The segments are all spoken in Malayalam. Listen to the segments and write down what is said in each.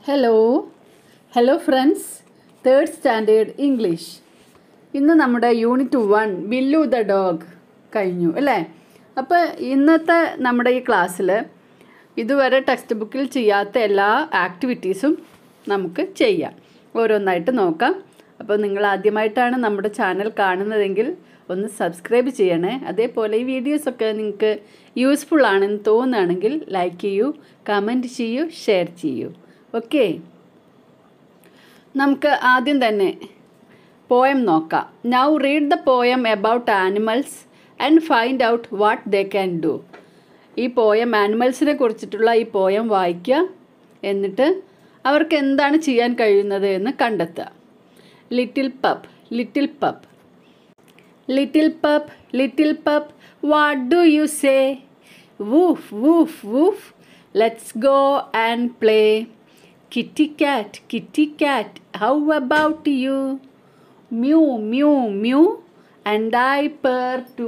Hello hello friends third standard English ഇന്ന് നമ്മുടെ unit one Billu the dog കഴിഞ്ഞു അല്ലേ അപ്പോൾ ഇന്നത്തെ നമ്മുടെ ഈ ക്ലാസ്സിൽ ഇതുവരെ ടെക്സ്റ്റ് ബുക്കിൽ ചെയ്യാത്ത എല്ലാ ആക്ടിവിറ്റീസും നമുക്ക് ചെയ്യാം ഓരോന്നായിട്ട് നോക്കാം അപ്പോൾ നിങ്ങൾ ആദ്യമായിട്ടാണ് നമ്മുടെ ചാനൽ കാണുന്നതെങ്കിൽ ഒന്ന് സബ്സ്ക്രൈബ് ചെയ്യണേ അതേപോലെ ഈ വീഡിയോസൊക്കെ നിങ്ങൾക്ക് യൂസ്ഫുൾ ആണെന്ന് തോന്നുകയാണെങ്കിൽ ലൈക്ക് ചെയ്യൂ കമൻറ്റ് ചെയ്യൂ ഷെയർ ചെയ്യൂ ഓക്കെ നമുക്ക് ആദ്യം തന്നെ പോയം നോക്കാം now read the poem about animals and find out what they can do ഈ പോയം ആനിമൽസിനെ കുറിച്ചിട്ടുള്ള ഈ പോയം വായിക്കുക എന്നിട്ട് അവർക്ക് എന്താണ് ചെയ്യാൻ കഴിയുന്നത് എന്ന് കണ്ടെത്തുക little pup little pup little pup little pup what do you say woof woof woof let's go and play kitty cat kitty cat how about you mew mew mew and I purr too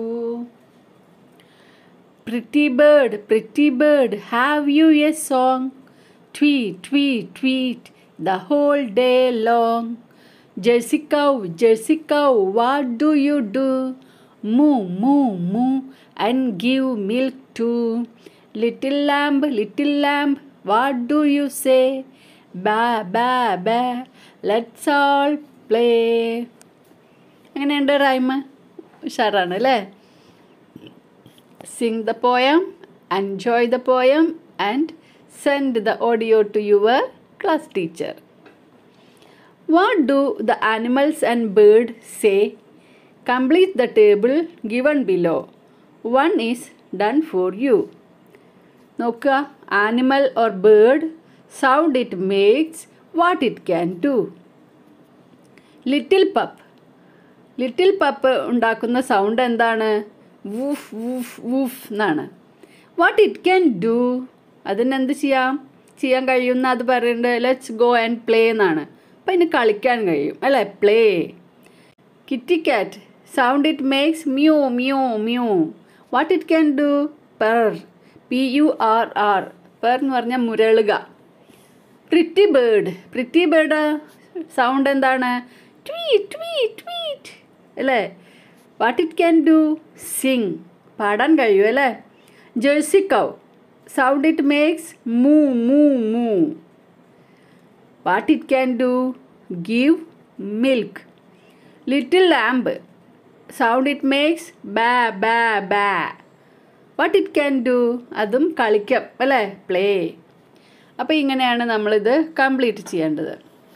Pretty bird, pretty bird, have you a song? Tweet, tweet, tweet, the whole day long. Jersey cow, Jersey cow, what do you do? Moo, moo, moo, and give milk too. Little lamb, little lamb, what do you say? Ba, ba, ba, let's all play. എങ്ങനെയുണ്ട് റൈമ് ഉഷാറാണ് അല്ലേ sing the poem, enjoy the poem, and send the audio to your class teacher. What do the animals and bird say? Complete the table given below. One is done for you. നോക്കുക animal or bird sound it makes what it can do little pup little pup ഉണ്ടാക്കുന്ന സൗണ്ട് എന്താണ് വൂഫ് വൂഫ് വൂഫ് എന്നാണ് വാട്ട് ഇറ്റ് ക്യാൻ ഡു അതിനെന്ത് ചെയ്യാം ചെയ്യാൻ കഴിയുന്ന അത് പറയുന്നത് ലെറ്റ്സ് ഗോ ആൻഡ് പ്ലേ എന്നാണ് അപ്പം അതിന് കളിക്കാൻ കഴിയും അല്ലേ play kitty cat sound it makes mew mew mew what it can do purr P U R R purr എന്ന് പറഞ്ഞാൽ മുരളുക pretty bird pretty bird sound എന്താണ് ട്വീറ്റ് ട്വീറ്റ് ട്വീറ്റ് അല്ലേ what it can do sing പാടാൻ കഴിയും അല്ലേ Jersey cow sound it makes moo moo moo what it can do give milk little lamb sound it makes baa baa ബാ വാട്ട് ഇറ്റ് ക്യാൻ ഡു അതും കളിക്കാം അല്ലേ പ്ലേ അപ്പോൾ ഇങ്ങനെയാണ് നമ്മളിത് കംപ്ലീറ്റ് ചെയ്യേണ്ടത്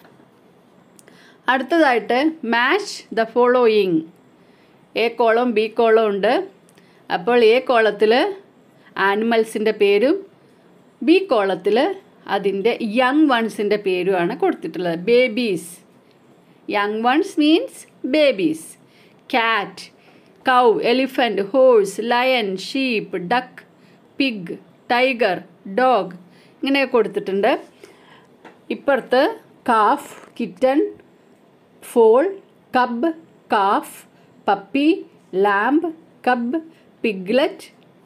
അടുത്തതായിട്ട് match the following A column B column ഉണ്ട് അപ്പോൾ എ കോളത്തിൽ ആനിമൽസിൻ്റെ പേരും ബി കോളത്തിൽ അതിൻ്റെ യങ് വൺസിൻ്റെ പേരുമാണ് കൊടുത്തിട്ടുള്ളത് babies young ones means babies cat cow elephant horse lion sheep duck pig tiger dog ഇങ്ങനെ കൊടുത്തിട്ടുണ്ട് ഇപ്പുറത്ത് calf kitten foal cub calf puppy lamb cub piglet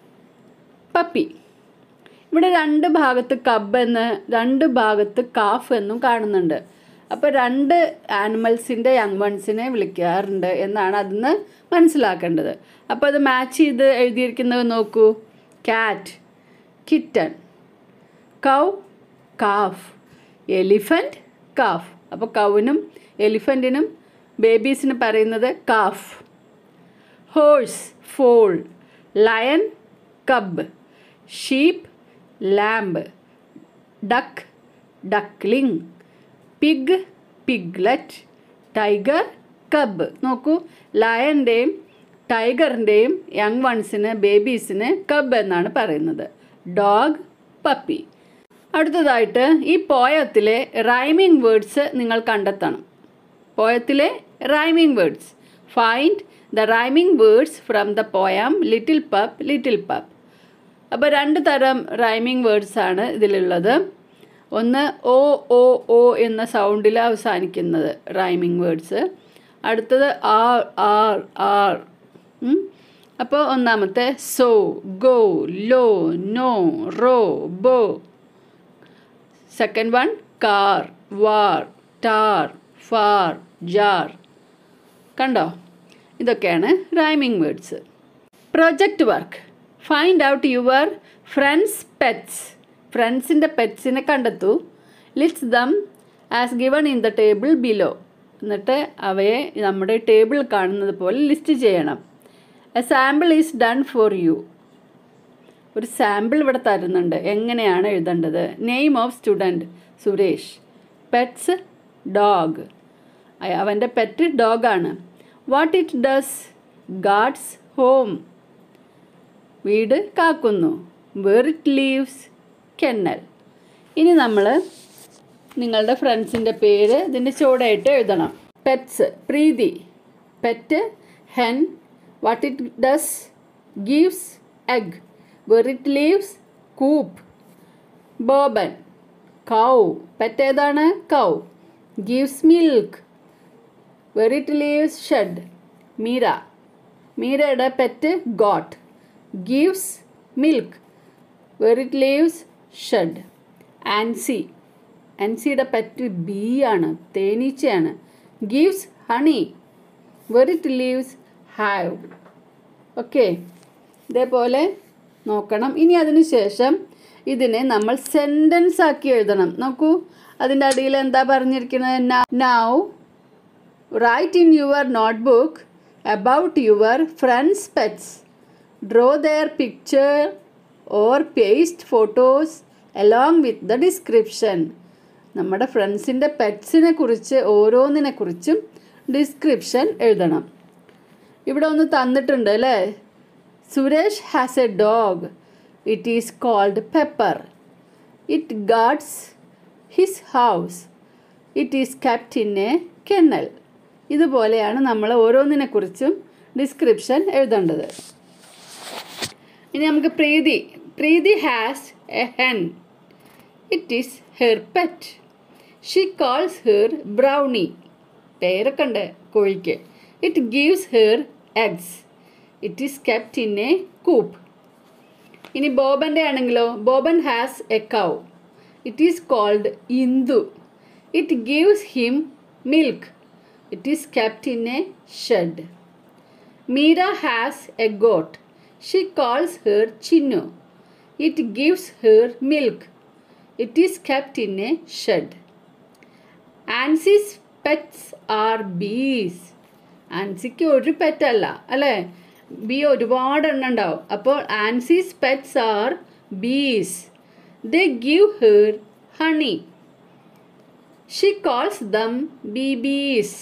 puppy ഇവിടെ രണ്ട് ഭാഗത്ത് കബ് എന്ന് രണ്ട് ഭാഗത്ത് കാഫ് എന്നും കാണുന്നുണ്ട് അപ്പോൾ രണ്ട് ആനിമൽസിൻ്റെ യങ് വൺസിനെ വിളിക്കാറുണ്ട് എന്നാണ് അതിന്ന് മനസ്സിലാക്കേണ്ടത് അപ്പോൾ അത് മാച്ച് ചെയ്ത് എഴുതിയിരിക്കുന്നത് നോക്കൂ cat kitten cow calf elephant calf അപ്പോൾ കൗവിനും എലിഫൻറ്റിനും ബേബീസിന് പറയുന്നത് calf horse foal lion cub sheep lamb duck duckling pig piglet tiger cub നോക്കൂ ലയൻ്റെയും ടൈഗറിൻ്റെയും യങ് വൺസിന് ബേബീസിന് കബ് എന്നാണ് പറയുന്നത് ഡോഗ് പപ്പി അടുത്തതായിട്ട് ഈ പോയത്തിലെ റൈമിംഗ് വേർഡ്സ് നിങ്ങൾ കണ്ടെത്തണം പോയത്തിലെ rhyming words find the rhyming words from the poem little pup little pup അപ്പോൾ രണ്ട് തരം റൈമിംഗ് വേർഡ്സ് ആണ് ഇതിലുള്ളത് ഒന്ന് ഓ ഓ ഓ എന്ന സൗണ്ടിൽ അവസാനിക്കുന്നത് റൈമിംഗ് വേർഡ്സ് അടുത്തത് ആർ ആർ ആർ അപ്പോൾ ഒന്നാമത്തെ so go low no row bow second one car war tar far jar കണ്ടോ ഇതൊക്കെയാണ് rhyming words project work find out your friends pets ഫ്രണ്ട്സിൻ്റെ പെറ്റ്സിനെ കണ്ടെത്തൂ ലിറ്റ്സ് them as given in the table below എന്നിട്ട് അവയെ നമ്മുടെ ടേബിൾ കാണുന്നത് പോലെ ലിസ്റ്റ് ചെയ്യണം a sample is done for you ഒരു സാമ്പിൾ ഇവിടെ തരുന്നുണ്ട് എങ്ങനെയാണ് എഴുതേണ്ടത് name of student Suresh pets dog അവൻ്റെ പെറ്റ് ഡോഗാണ് what it does guards home വീട് കാക്കുന്നു വേർ ഇറ്റ് ലീവ്സ് കെന്നൽ ഇനി നമ്മൾ നിങ്ങളുടെ ഫ്രണ്ട്സിൻ്റെ പേര് ഇതിൻ്റെ ചുവടായിട്ട് എഴുതണം pets Preethi pet hen what it does gives egg where it lives coop Boban cow pet ഏതാണ് cow gives milk where it lives shed Meera മീരയുടെ pet goat gives milk where it lives shed Ancy ആൻസിയുടെ പെറ്റ് ബീ ആണ് തേനീച്ചയാണ് gives honey where it lives hive okay ഇതേപോലെ നോക്കണം ഇനി അതിന് ശേഷം ഇതിനെ നമ്മൾ സെൻറ്റൻസ് ആക്കി എഴുതണം നോക്കൂ അതിൻ്റെ അടിയിൽ എന്താ പറഞ്ഞിരിക്കുന്നത് now write in your notebook about your friends pets draw their picture or paste photos along with the description നമ്മുടെ ഫ്രണ്ട്സിൻ്റെ പെറ്റ്സിനെ കുറിച്ച് ഓരോന്നിനെ കുറിച്ചും ഡിസ്ക്രിപ്ഷൻ എഴുതണം ഇവിടെ ഒന്ന് തന്നിട്ടുണ്ട് അല്ലേ Suresh has a dog it is called Pepper it guards his house it is kept in a kennel ഇതുപോലെയാണ് നമ്മൾ ഓരോന്നിനെക്കുറിച്ചും ഡിസ്ക്രിപ്ഷൻ എഴുതേണ്ടത് ഇനി നമുക്ക് Preethi Preethi has a hen it is her pet she calls her Brownie പേരൊക്കെ ഉണ്ട് കോഴിക്ക് it gives her eggs it is kept in a coop ഇനി ബോബൻ്റെ ആണെങ്കിലോ Boban has a cow it is called Indu it gives him milk it is kept in a shed Meera has a goat she calls her Chinnu it gives her milk it is kept in a shed Ancy's pets are bees ആൻസിക്ക് ഒരു പെറ്റല്ല അല്ലേ ബി ഒരുപാട് എണ്ണം ഉണ്ടാവും അപ്പോൾ Ancy's pets are bees they give her honey she calls them bee bees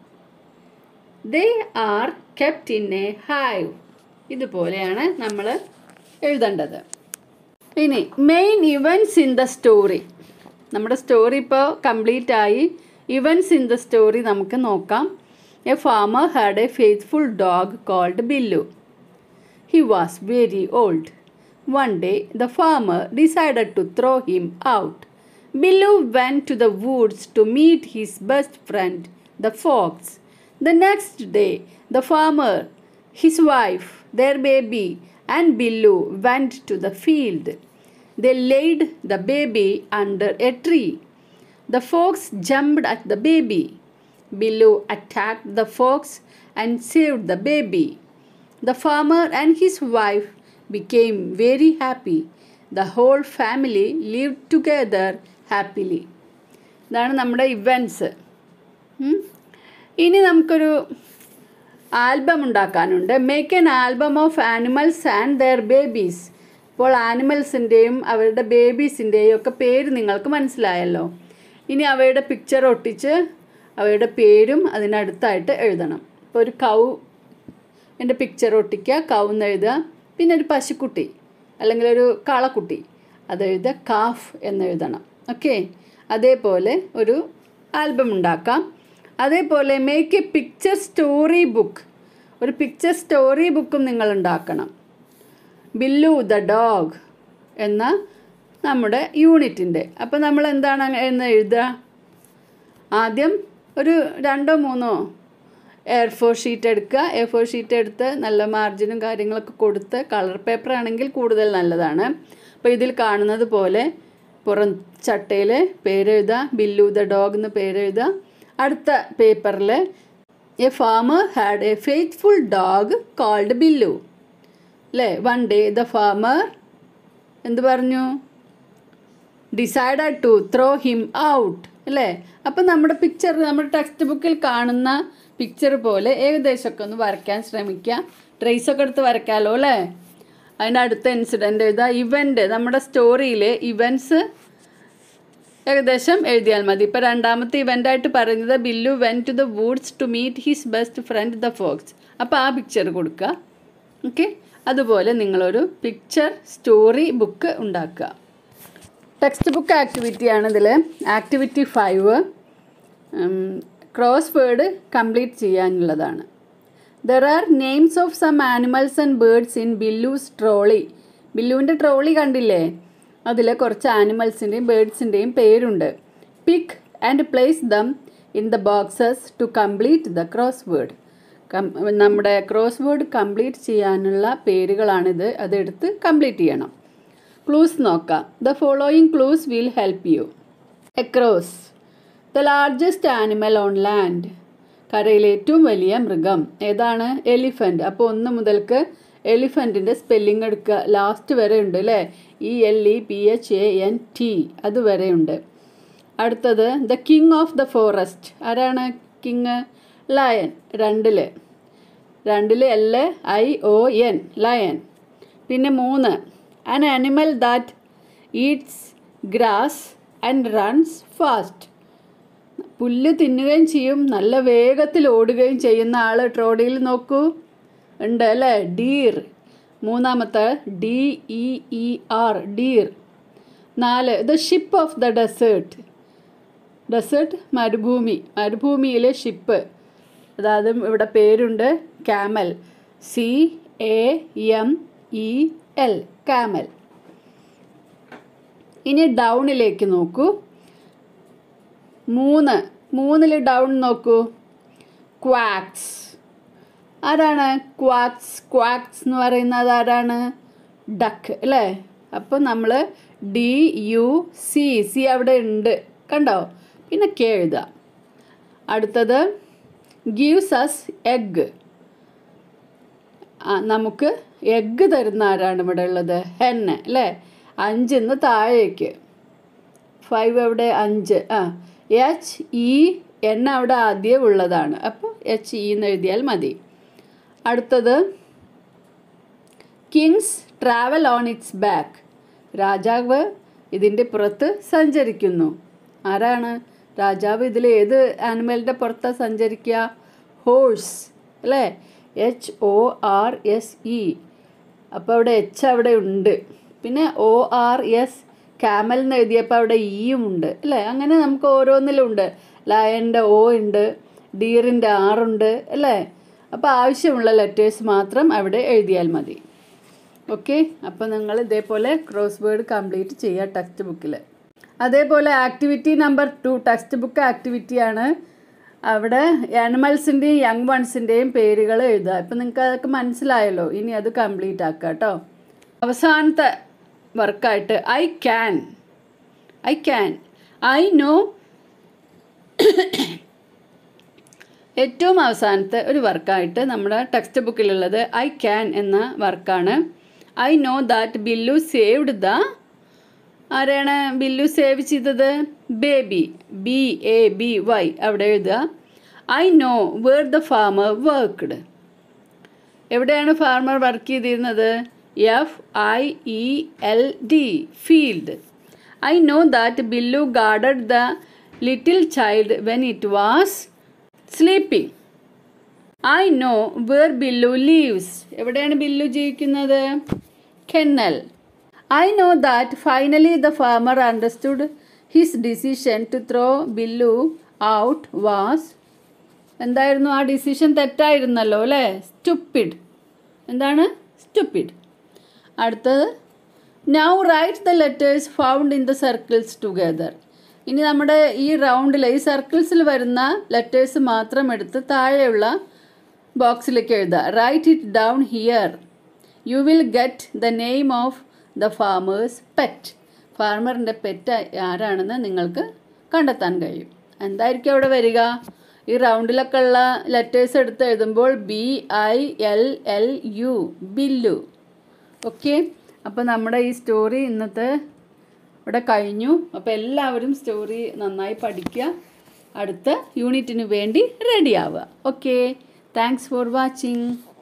they are kept in a hive ഇതുപോലെയാണ് നമ്മൾ എഴുതേണ്ടത് ഇനി main events in the story നമ്മുടെ സ്റ്റോറി ഇപ്പോൾ കംപ്ലീറ്റ് ആയി ഇവൻറ്റ്സ് ഇൻ ദ സ്റ്റോറി നമുക്ക് നോക്കാം a farmer had a faithful dog called Billu he was very old one day the farmer decided to throw him out Billu went to the woods to meet his best friend the fox the next day the farmer his wife, their baby, and Billu went to the field. They laid the baby under a tree. The fox jumped at the baby. Billu attacked the fox and saved the baby. The farmer and his wife became very happy. The whole family lived together happily. ഇതാണ് നമ്മുടെ ഇവൻറ്റ്സ് ഇനി നമുക്കൊരു ആൽബം ഉണ്ടാക്കാനുണ്ട് make an album of animals and their babies ഇപ്പോൾ ആനിമൽസിൻ്റെയും അവരുടെ ബേബീസിൻ്റെയും ഒക്കെ പേര് നിങ്ങൾക്ക് മനസ്സിലായല്ലോ ഇനി അവയുടെ പിക്ചർ ഒട്ടിച്ച് അവയുടെ പേരും അതിനടുത്തായിട്ട് എഴുതണം ഇപ്പോൾ ഒരു കൗ എൻ്റെ പിക്ചർ ഒട്ടിക്കുക കൗ എന്ന് എഴുതുക പിന്നെ ഒരു പശുക്കുട്ടി അല്ലെങ്കിൽ ഒരു കാളക്കുട്ടി അതെഴുതുക കാഫ് എന്ന് എഴുതണം ഓക്കെ അതേപോലെ ഒരു ആൽബം ഉണ്ടാക്കാം അതേപോലെ make a picture story book ഒരു പിക്ചർ സ്റ്റോറി ബുക്കും നിങ്ങൾ ഉണ്ടാക്കണം ബില്ലു ദ ഡോഗ് എന്ന നമ്മുടെ യൂണിറ്റിൻ്റെ അപ്പോൾ നമ്മൾ എന്താണ് എന്ന് എഴുതുക ആദ്യം ഒരു രണ്ടോ മൂന്നോ എയർ ഫോർ ഷീറ്റ് എടുക്കുക എയർ ഫോർ ഷീറ്റ് എടുത്ത് നല്ല മാർജിനും കാര്യങ്ങളൊക്കെ കൊടുത്ത് കളർ പേപ്പർ ആണെങ്കിൽ കൂടുതൽ നല്ലതാണ് അപ്പോൾ ഇതിൽ കാണുന്നത് പോലെ പുറം ചട്ടയിൽ പേരെഴുതുക ബില്ലു ദ ഡോഗ് എന്ന് പേരെഴുതുക അടുത്ത പേപ്പറിൽ a farmer had a faithful dog called Billu അല്ലേ വൺ ഡേ ദ ഫാമർ എന്ത് പറഞ്ഞു decided to throw him out അല്ലേ അപ്പം നമ്മുടെ പിക്ചർ നമ്മുടെ ടെക്സ്റ്റ് ബുക്കിൽ കാണുന്ന പിക്ചർ പോലെ ഏകദേശമൊക്കെ ഒന്ന് വരയ്ക്കാൻ ശ്രമിക്കുക ട്രേസ് ഒക്കെ എടുത്ത് വരയ്ക്കാമല്ലോ അല്ലേ അതിൻ്റെ അടുത്ത ഇൻസിഡൻറ്റ് എഴുതുക ഇവൻ്റ് നമ്മുടെ സ്റ്റോറിയിലെ ഇവൻറ്റ്സ് ഏകദേശം എഴുതിയാൽ മതി ഇപ്പോൾ രണ്ടാമത്തെ ഇവൻ്റായിട്ട് പറയുന്നത് Billu went to the woods to meet his best friend the fox അപ്പോൾ ആ പിക്ചർ കൊടുക്കുക ഓക്കെ അതുപോലെ നിങ്ങളൊരു പിക്ചർ സ്റ്റോറി ബുക്ക് ഉണ്ടാക്കുക ടെക്സ്റ്റ് ബുക്ക് ആക്ടിവിറ്റിയാണ് ഇതിൽ activity five cross word complete ചെയ്യാനുള്ളതാണ് there are names of some animals and birds in Billu's trolley ബില്ലുവിൻ്റെ ട്രോളി കണ്ടില്ലേ അതിൽ കുറച്ച് ആനിമൽസിൻ്റെയും ബേർഡ്സിൻ്റെയും പേരുണ്ട് pick and place them in the boxes to complete the cross word നമ്മുടെ ക്രോസ് വേർഡ് കംപ്ലീറ്റ് ചെയ്യാനുള്ള പേരുകളാണിത് അതെടുത്ത് കംപ്ലീറ്റ് ചെയ്യണം ക്ലൂസ് നോക്കാം the following clues will help you across the largest animal on land കരയിലെ ഏറ്റവും വലിയ മൃഗം ഏതാണ് എലിഫൻറ്റ് അപ്പോൾ ഒന്ന് മുതൽക്ക് എലിഫൻറ്റിൻ്റെ സ്പെല്ലിംഗ് എടുക്കുക ലാസ്റ്റ് വരെ ഉണ്ട് അല്ലേ E L E P H A N T അത് വരെ ഉണ്ട് അടുത്തത് the king of the forest ആരാണ് കിങ് ലയൻ രണ്ടില് രണ്ടില് L I O N lion പിന്നെ മൂന്ന് an animal that eats grass and runs fast പുല്ല് തിന്നുകയും ചെയ്യും നല്ല വേഗത്തിൽ ഓടുകയും ചെയ്യുന്ന ആൾ ട്രോഡിയിൽ നോക്കൂ ഉണ്ട് അല്ലേ ഡീർ മൂന്നാമത്തെ D E E R deer നാല് the ship of the desert desert മരുഭൂമി മരുഭൂമിയിലെ ഷിപ്പ് അതായത് ഇവിടെ പേരുണ്ട് camel C A M E L camel ഇനി ഡൗണിലേക്ക് നോക്കൂ മൂന്ന് മൂന്നിൽ ഡൗൺ നോക്കൂ ക്വാക്സ് ആരാണ് ക്വാക്സ് ക്വാക്സ് എന്ന് പറയുന്നത് ആരാണ് ഡക്ക് അല്ലേ അപ്പോൾ നമ്മൾ ഡി യു സി സി അവിടെ ഉണ്ട് കണ്ടോ പിന്നെ കെ എഴുതുക അടുത്തത് ഗീവ്സ് അസ് എഗ് നമുക്ക് എഗ്ഗ് തരുന്ന ആരാണ് ഇവിടെ ഉള്ളത് ഹെന്ന് അല്ലേ അഞ്ചിന്ന് താഴേക്ക് ഫൈവ് അവിടെ അഞ്ച് ആ എച്ച് ഇ എൻ അവിടെ ആദ്യം ഉള്ളതാണ് അപ്പോൾ എച്ച് ഇ എന്ന് എഴുതിയാൽ മതി അടുത്തത് kings travel on its back രാജാവ് ഇതിൻ്റെ പുറത്ത് സഞ്ചരിക്കുന്നു ആരാണ് രാജാവ് ഇതിൽ ഏത് ആനിമലിൻ്റെ പുറത്താണ് സഞ്ചരിക്കുക ഹോഴ്സ് അല്ലേ H O R S E അപ്പോൾ അവിടെ എച്ച് അവിടെ ഉണ്ട് പിന്നെ ഒ ആർ എസ് ക്യാമൽ എന്ന് എഴുതിയപ്പോൾ അവിടെ ഇയും ഉണ്ട് അല്ലേ അങ്ങനെ നമുക്ക് ഓരോന്നിലും ഉണ്ട് ലയൻ്റെ ഒ ഉണ്ട് ഡീറിൻ്റെ ആറുണ്ട് അല്ലേ അപ്പോൾ ആവശ്യമുള്ള ലെറ്റേഴ്സ് മാത്രം അവിടെ എഴുതിയാൽ മതി ഓക്കെ അപ്പോൾ നിങ്ങൾ ഇതേപോലെ ക്രോസ് വേർഡ് കംപ്ലീറ്റ് ചെയ്യുക ടെക്സ്റ്റ് ബുക്കിൽ അതേപോലെ activity number two text book ആക്ടിവിറ്റിയാണ് അവിടെ ആനിമൽസിൻ്റെയും യങ് വൺസിൻ്റെയും പേരുകൾ എഴുതുക ഇപ്പം നിങ്ങൾക്ക് അതൊക്കെ മനസ്സിലായല്ലോ ഇനി അത് കംപ്ലീറ്റ് ആക്കുക കേട്ടോ അവസാനത്തെ വർക്കായിട്ട് I can I can I know ഏറ്റവും അവസാനത്തെ ഒരു വർക്കായിട്ട് നമ്മുടെ ടെക്സ്റ്റ് ബുക്കിലുള്ളത് ഐ ക്യാൻ എന്ന വർക്കാണ് I know that Billu saved the ആരാണ് ബില്ലു സേവ് ചെയ്തത് baby B A B Y അവിടെ എഴുതുക I know where the farmer worked എവിടെയാണ് ഫാർമർ വർക്ക് ചെയ്തിരുന്നത് F I E L D field I know that Billu guarded the little child when it was sleeping I know where Billu lives എവിടെയാണ് ബില്ലു ജീവിക്കുന്നത് kennel I know that finally the farmer understood his decision to throw bill out was എന്തായിരുന്നു ആ ഡിസിഷൻ തെറ്റായിരുന്നല്ലോ അല്ലേ സ്റ്റുപ്പിഡ് എന്താണ് സ്റ്റുപ്പിഡ് അടുത്തത് now write the letters found in the circles together ഇനി നമ്മുടെ ഈ റൗണ്ടിൽ ഈ സർക്കിൾസിൽ വരുന്ന ലെറ്റേഴ്സ് മാത്രം എടുത്ത് താഴെയുള്ള ബോക്സിലേക്ക് എഴുതുക write it down here you will get the name of the farmer's pet ഫാർമറിൻ്റെ പെറ്റ് ആരാണെന്ന് നിങ്ങൾക്ക് കണ്ടെത്താൻ കഴിയും എന്തായിരിക്കും അവിടെ വരിക ഈ റൗണ്ടിലൊക്കെ ഉള്ള ലെറ്റേഴ്സ് എടുത്ത് എഴുതുമ്പോൾ B I L L U Billu okay അപ്പോൾ നമ്മുടെ ഈ സ്റ്റോറി ഇന്നത്തെ ഇവിടെ കഴിഞ്ഞു അപ്പോൾ എല്ലാവരും സ്റ്റോറി നന്നായി പഠിക്കുക അടുത്ത യൂണിറ്റിന് വേണ്ടി റെഡി ആവുക ഓക്കെ താങ്ക്സ് ഫോർ വാച്ചിങ്